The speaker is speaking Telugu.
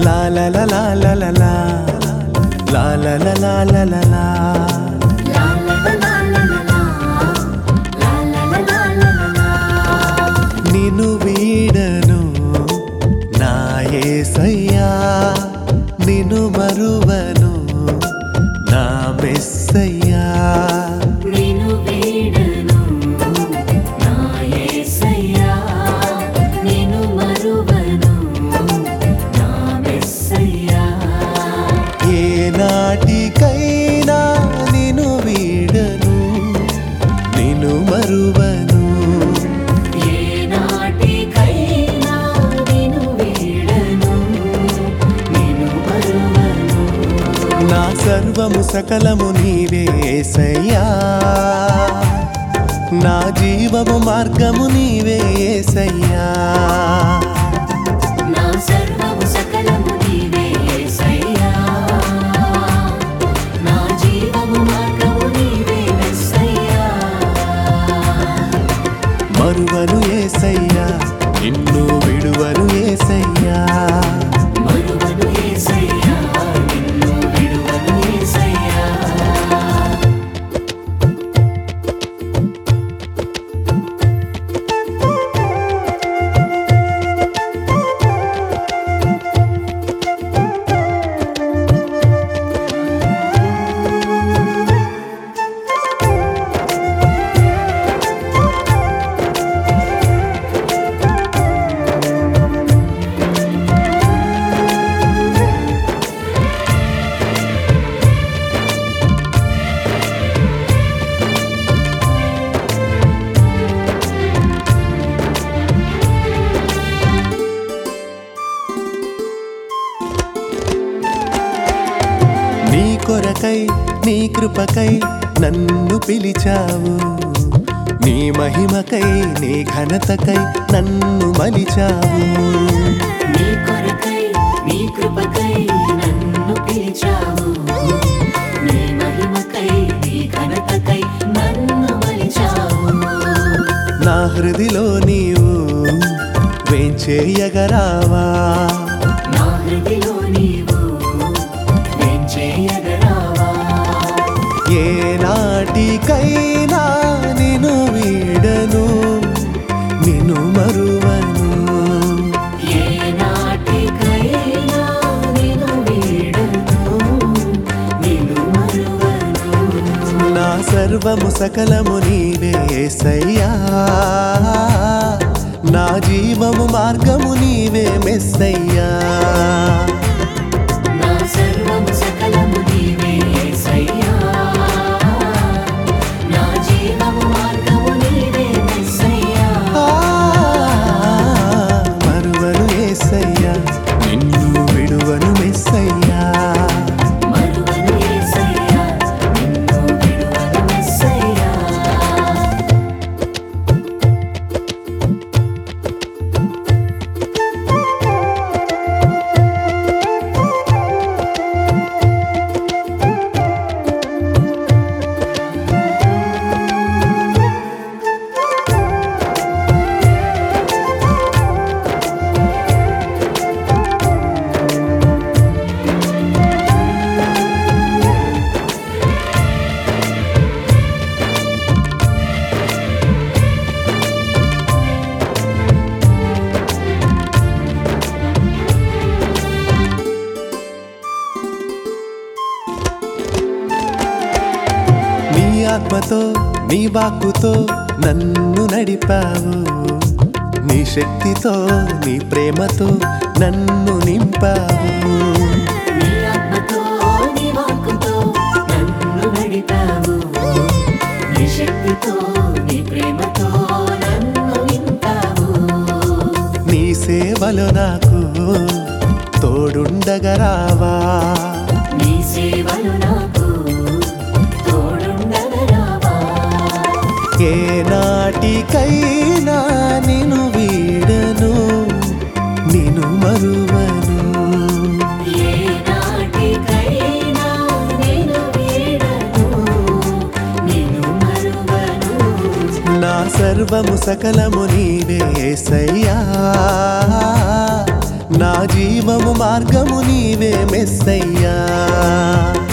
లా లా లా లా లా లా లా లా లా లా లా లా లా లా నిన్ను వీడను నా యేసయ్యా నిన్ను మరువను నా మెస్సయ్యా నిను వీడను నా యేసయ్యా నిను మరువను నా మెస్సయ్యా ఏ నాటికైనా నిన్ను వీడను నిన్ను మరువను ఏ నాటికైనా నిను వీడను నిను మరువను నా సర్వము సకలము నీవే యేసయ్యా నా జీవము మార్గము నీవే యేసయ్యా నా సర్వము సకలము నీవే యేసయ్యా నా జీవము మార్గము నీవే మెస్సయ్యా మరువను యేసయ్యా నిన్ను విడువను యేసయ్యా మరువను యేసయ్యా నిన్ను విడువను యేసయ్యా నీ కొరకై నీ కృపకై నన్ను పిలిచావు నీ మహిమకై నీ ఘనతకై నన్ను మలిచావు నీ కొరకై నీ కృపకై నన్ను పిలిచావు నీ మహిమకై నీ ఘనతకై నన్ను మలిచావు నా హృదిలో నీవు వేంచేయగరావా నా హృదిలో నీవు నేను చేయగరావా ఏ నాటికైనా నిన్ను వీడను నిన్ను మరువను ఏ నాటికైనా నేను వీడను నిన్ను మరువను నా సర్వము సకలము నీవే యేసయ్యా నా జీవము మార్గము నీవే మెస్సయ్యా నా సర్వము సకలము నీవే యేసయ్యా నా జీవము మార్గము నీవే మెస్సయ్యా ఆ, మరువను యేసయ్యా నిన్ను విడువను మెస్సయ్యా మరువను యేసయ్యా నిన్ను విడువను మెస్సయ్యా నీ ఆత్మతో నీ వాక్కుతో నన్ను నడిపావు నీ శక్తితో నీ ప్రేమతో నన్ను నింపావు నీ ఆత్మతో నీ వాక్కుతో నన్ను నడిపావు నీ శక్తితో నీ ప్రేమతో నన్ను నింపావు నీ సేవలో నాకు తోడుండగరావా నీ సేవలు నాకు తోడుండగరావా ఏ నాటికైనా నిన్ను వీడను నిన్ను మరువను ఏ నాటికైనా నేను వీడను నిన్ను మరువను నా సర్వము సకలము నీవే యేసయ్యా నా జీవము మార్గము నీవే మెస్సయ్యా